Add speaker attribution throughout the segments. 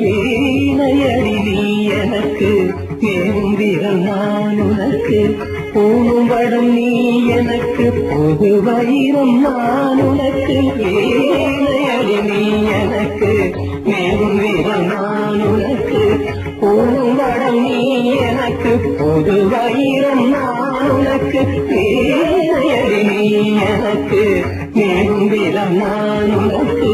Speaker 1: வீணையடி நீ எனக்கு மேலும் விரல் நான் உனக்கு பூணும் வடம் நீ எனக்கு புது வைரம் நான் உனக்கு வீணையடி நீ எனக்கு மேலும் விரல் நான் உனக்கு பூணும் வடம் நீ எனக்கு புது வைரம் நான் உனக்கு வீணையடி நீ எனக்கு மேலும் விரல் நான் உனக்கு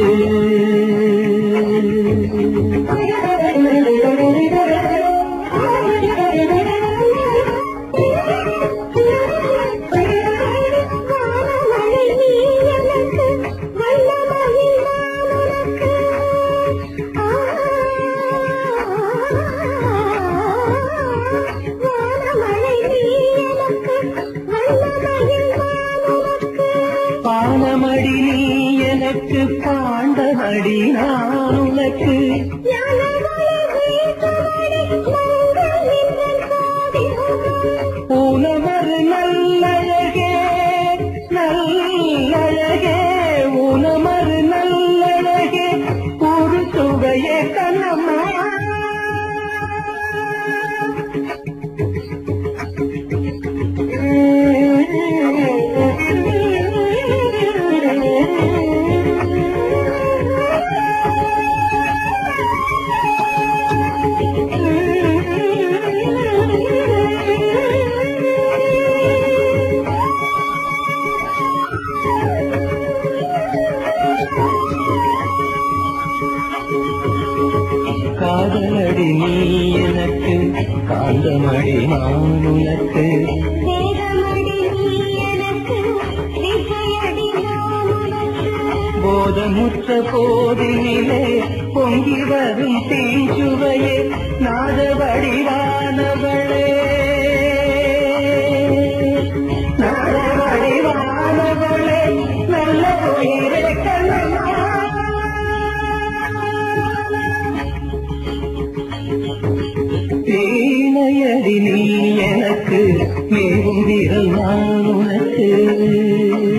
Speaker 1: பானமடி நீ எனக்கு பாண்டமடி நான் உனக்கு உணவர் நல்லழகே நல்லழகே உணமர் நல்லழகே ஒரு சுவையே கண்ணம்மா காதலடி நீ எனக்கு காந்தமடி நான் உனக்கு போதமுற்ற போதினிலே பொங்கி வரும் தீஞ்சுவையே நாத வடிவானவளே நாத வடிவானவளே நல்ல உயிரே கண்ணம்மா தேனையடி நீ எனக்கு மேலும் விரல் நான் உனக்கு